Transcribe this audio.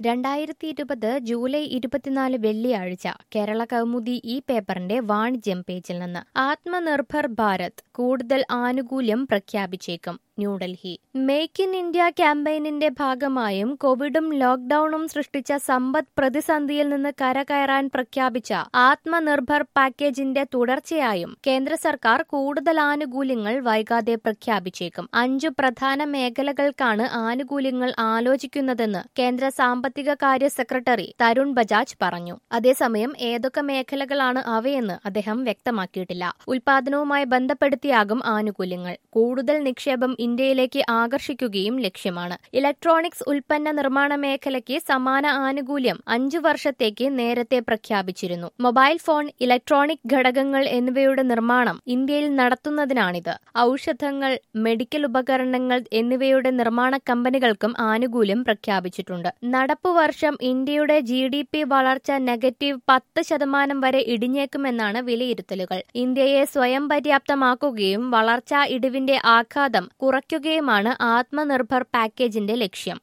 രണ്ടായിരത്തി ഇരുപത് ജൂലൈ ഇരുപത്തിനാല് വെള്ളിയാഴ്ച കേരള കൗമുദി ഈ പേപ്പറിന്റെ വാണിജ്യം പേജിൽ നിന്ന് ആത്മനിർഭർ ഭാരത് കൂടുതൽ ആനുകൂല്യം പ്രഖ്യാപിച്ചേക്കും ന്യൂഡൽഹി മേക്ക് ഇൻ ഇന്ത്യ ക്യാമ്പയിനിന്റെ ഭാഗമായും കോവിഡും ലോക്ഡൌണും സൃഷ്ടിച്ച സമ്പദ് പ്രതിസന്ധിയിൽ നിന്ന് കരകയറാൻ പ്രഖ്യാപിച്ച ആത്മനിർഭർ പാക്കേജിന്റെ തുടർച്ചയായും കേന്ദ്ര സർക്കാർ കൂടുതൽ ആനുകൂല്യങ്ങൾ വൈകാതെ പ്രഖ്യാപിച്ചേക്കും അഞ്ചു പ്രധാന മേഖലകൾക്കാണ് ആനുകൂല്യങ്ങൾ ആലോചിക്കുന്നതെന്ന് കേന്ദ്ര സാമ്പത്തിക കാര്യ സെക്രട്ടറി തരുൺ ബജാജ് പറഞ്ഞു അതേസമയം ഏതൊക്കെ മേഖലകളാണ് അവയെന്ന് അദ്ദേഹം വ്യക്തമാക്കിയിട്ടില്ല ഉൽപാദനവുമായി ബന്ധപ്പെടുത്തിയാകും ആനുകൂല്യങ്ങൾ കൂടുതൽ നിക്ഷേപം ഇന്ത്യയിലേക്ക് ആകർഷിക്കുകയും ലക്ഷ്യമാണ് ഇലക്ട്രോണിക്സ് ഉൽപ്പന്ന നിർമ്മാണ മേഖലയ്ക്ക് സമാന ആനുകൂല്യം അഞ്ചു വർഷത്തേക്ക് നേരത്തെ പ്രഖ്യാപിച്ചിരുന്നു മൊബൈൽ ഫോൺ ഇലക്ട്രോണിക് ഘടകങ്ങൾ എന്നിവയുടെ നിർമ്മാണം ഇന്ത്യയിൽ നടത്തുന്നതിനാണിത് ഔഷധങ്ങൾ മെഡിക്കൽ ഉപകരണങ്ങൾ എന്നിവയുടെ നിർമ്മാണ കമ്പനികൾക്കും ആനുകൂല്യം പ്രഖ്യാപിച്ചിട്ടുണ്ട് നടപ്പു വർഷം ഇന്ത്യയുടെ ജി ഡി പി വളർച്ച നെഗറ്റീവ് പത്ത് ശതമാനം വരെ ഇടിഞ്ഞേക്കുമെന്നാണ് വിലയിരുത്തലുകൾ ഇന്ത്യയെ സ്വയം പര്യാപ്തമാക്കുകയും വളർച്ചാ ഇടിവിന്റെ ആഘാതം കുറയ്ക്കുകയുമാണ് ആത്മനിർഭർ പാക്കേജിന്റെ ലക്ഷ്യം